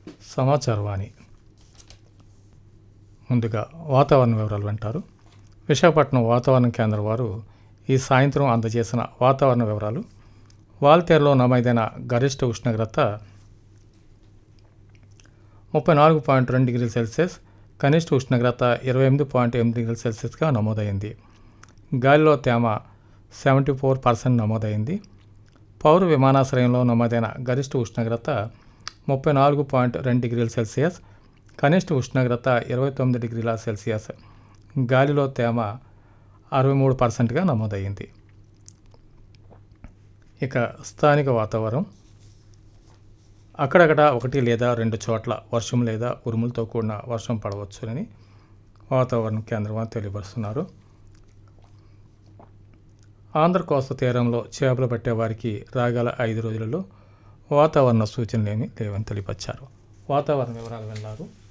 సమాచారవాణి ముందుగా వాతావరణ వివరాలు వింటారు విశాఖపట్నం వాతావరణ కేంద్రం వారు ఈ సాయంత్రం అందజేసిన వాతావరణ వివరాలు వాల్తేరులో నమోదైన గరిష్ట ఉష్ణోగ్రత ముప్పై నాలుగు పాయింట్ రెండు డిగ్రీల సెల్సియస్ కనిష్ట ఉష్ణోగ్రత ఇరవై ఎనిమిది పాయింట్ ఎనిమిది డిగ్రీల సెల్సియస్గా నమోదైంది గాలిలో తేమ సెవెంటీ ఫోర్ పర్సెంట్ నమోదైంది పౌర విమానాశ్రయంలో నమోదైన గరిష్ట ఉష్ణోగ్రత ముప్పై నాలుగు పాయింట్ రెండు డిగ్రీల సెల్సియస్ కనిష్ట ఉష్ణోగ్రత ఇరవై తొమ్మిది డిగ్రీల సెల్సియస్ గాలిలో తేమ అరవై మూడు పర్సెంట్గా నమోదయ్యింది ఇక స్థానిక వాతావరణం అక్కడక్కడ ఒకటి లేదా రెండు చోట్ల వర్షం లేదా ఉరుములతో కూడిన వర్షం పడవచ్చునని వాతావరణ కేంద్రం వారు తెలియపరుస్తున్నారు ఆంధ్ర కోస్తా తీరంలో చేపలు పట్టే వారికి రాగల ఐదు రోజులలో వాతావరణ సూచనలు ఏమీ లేవని తెలియపరిచారు వాతావరణ వివరాలు విన్నారు